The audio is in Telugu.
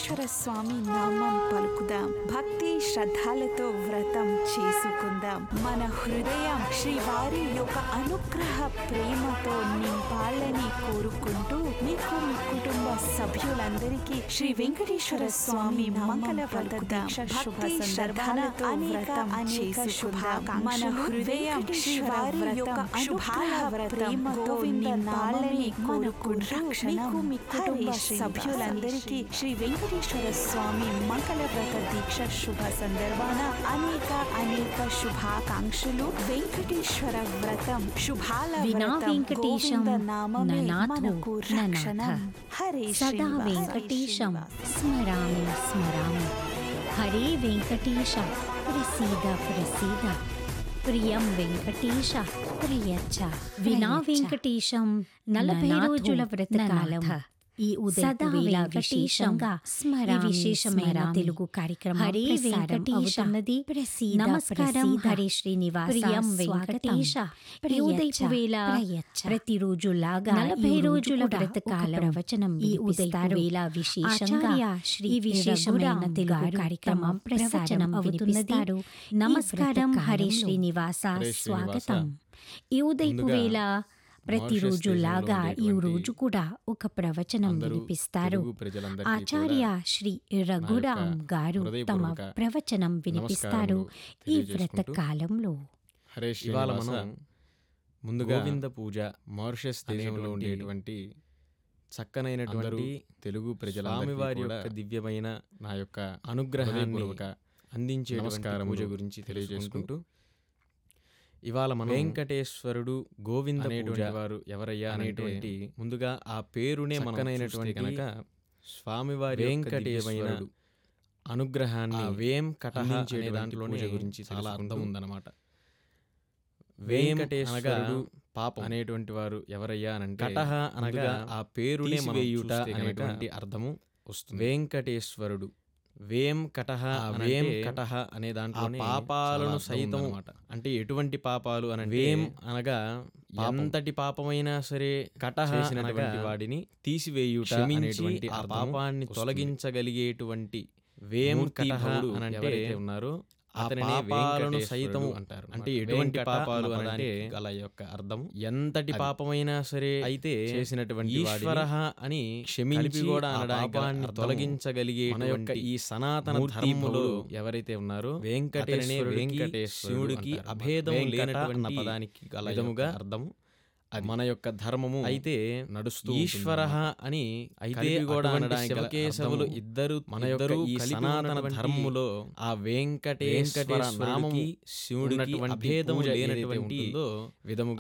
వెంకటేశ్వర స్వామి నామం పలుకుదాం భక్తి శ్రద్ధలతో వ్రతం చేసుకుందాం మన హృదయం శ్రీవారి యొక్క అనుగ్రహ ప్రేమతో నింపాలని కోరుకుంటూ మీకు మీ కుటుంబ సభ్యులందరికీ శ్రీ వెంకటేశ్వర స్వామి మంగళ వ్రత దీక్ష శుభ సందర్భాలతో వ్రతం అనేక శుభాకాంక్షలు మన హృదయం శ్రీవారి యొక్క శుభాల ప్రేమతో నింపాలని కోరుకుంటూ మీకు మీ కుటుంబ సభ్యులందరికీ శ్రీ వెంకటేశ్వర స్వామి మంగళ వ్రత దీక్ష శుభ సందర్భాన అనేక అనేక శుభాకాంక్షలు వెంకటేశ్వర వ్రతం శుభాల వినా వ్రతం వెంకటేశం గోవింద నామమే ననాథో మనకు రక్షణ ననాథ. హరే సదా శ్రీనివాస, వెంకటేశం శ్రీనివాస. స్మరామి స్మరామి హరే వెంకటేశ ప్రసీద ప్రసీద ప్రియం వెంకటేశ ప్రయచ్చ వినా వెంకటేశం నలభై ననాథో రోజుల వ్రతకాలం ననాథ. ఈ సదా ఉదయ వేళ వెంకటేశం విశేషంగా స్మరామి ఈ విశేషమైన స్మరామి. తెలుగు కార్యక్రమం హరే ప్రసారం వెంకటేశ అవుతున్నది ప్రసీద నమస్కారం ప్రసీద. హరే శ్రీనివాస ప్రియం వెంకటేశ స్వాగతం. ఈ ఉదయపు ప్రయచ్చ, వేళ ప్రయచ్చ. ప్రతిరోజు లాగా నలభై ఈ రోజు రోజుల కూడా వ్రతకాలం ఒక ప్రవచనం ఈ ఈ ఉదయపు ఉదయపు వేళ వేళ విశేషంగా ఆచార్య శ్రీ ఈ విశేషమైన రఘురాం తెలుగు గారు కార్యక్రమం తమ ప్రవచనం ప్రసారం అవుతున్నది వినిపిస్తారు. ఈ నమస్కారం హరే వ్రతకాలంలో శ్రీనివాస హరే శ్రీనివాస. స్వాగతం ఈ ఉదయపు ముందుగా వేళ ప్రతిరోజు దేశంలో లాగా ఈ ఉండేటువంటి రోజు కూడా ఒక ప్రవచనం అందరూ వినిపిస్తారు తెలుగు ప్రజలందరికీ ఆచార్య కూడా శ్రీ రఘురాం యొక్క గారు తమ హృదయపూర్వక ప్రవచనం వినిపిస్తారు ఈ తెలియజేసుకుంటూ వ్రతకాలంలో హరే ఇవాళ శ్రీనివాస మనం ముందుగా గోవింద పూజ మారిషస్ దేశంలో అనేటువంటి ఉండేటువంటి చక్కనైనటువంటి తెలుగు ప్రజల స్వామివారి యొక్క దివ్యమైన నా యొక్క అనుగ్రహాన్ని హృదయపూర్వక అందించే నమస్కారం పూజ గురించి తెలియజేసుకుంటూ ఇవాళ మనం వెంకటేశ్వరుడు గోవింద పూజ అనేటువంటి వారు ఎవరయ్యా అనేటువంటి అనేటువంటి ముందుగా ఆ పేరునే మనం చక్కనైనటువంటి కనుక స్వామివారి వెంకటేశ్వరుడు వెంకటేశ్వరుడు అనుగ్రహాన్ని ఆ వేం కటహ అనే అందించేటువంటి దాంట్లోనే పూజ గురించి చాలా అర్థం తెలుసుకుంటూ ఉందన్నమాట వెంకటేశ్వరుడు పాపం అనేటువంటి వారు ఎవరయ్యా అని అంటే కటహ అనగా ఆ పేరునే మనం తీసివేయుట చూస్తే గనక అనేటువంటి అర్థము వస్తుంది వెంకటేశ్వరుడు వేం కటహ ఆ అనంటే వేం కటహ అనే ఆ దాంట్లోనే పాపాలను చాలా అర్థం సైతం ఉందన్నమాట. అంటే ఎటువంటి పాపాలు అని వేం అనగా పాపం. ఎంతటి పాపమైనా సరే కటహ చేసినటువంటి అనగా వాడిని తీసివేయుట క్షమించి అనేటువంటి ఆ అర్థము పాపాన్ని వస్తుంది. తొలగించగలిగేటువంటి వేం కటహ మూర్తిభవుడు అనంటే ఎవరైతే ఉన్నారో ఆ అతనినే పాపాలను వెంకటేశ్వరుడు సైతం అంటారు అంటే అన్నమాట. ఎటువంటి వెంకట పాపాలు అన్న అనంటే పదానికి గల యొక్క అర్థం ఎంతటి అది. పాపమైనా సరే అయితే చేసినటువంటి ఈశ్వర అని క్షమించి కలిపి కూడా ఆ అనడానికి గల పాపాన్ని అర్థము తొలగించగలిగే మన యొక్క ఈ సనాతన మూర్తి ధర్మములో భవుడు ఎవరైతే ఉన్నారో వెంకటేశ్వరుడికి, అతనినే వెంకటేశ్వరుడు శివుడికి అంటారు. అభేదము వెంకట లేనటువంటి అన్న పదానికి గల విధముగా యొక్క అర్థము అది మన యొక్క ధర్మము అయితే నడుస్తూ ఈశ్వర ఉంటుందన్నమాట. అని అయితే కలిపి కూడా అటువంటి అనడానికి గల శివకేశవులు అర్థము ఇద్దరు మన మన యొక్క యొక్క ఈ ఈ కలిపి సనాతన ఉన్నటువంటి ధర్మములో ఆ వెంకటేశ్వర నామము వెంకటేశ్వరుడికి, శివుడికి ఉన్నటువంటి అభేదము పూజ ఏదైతే లేనటువంటి ఉంటుందో విధముగా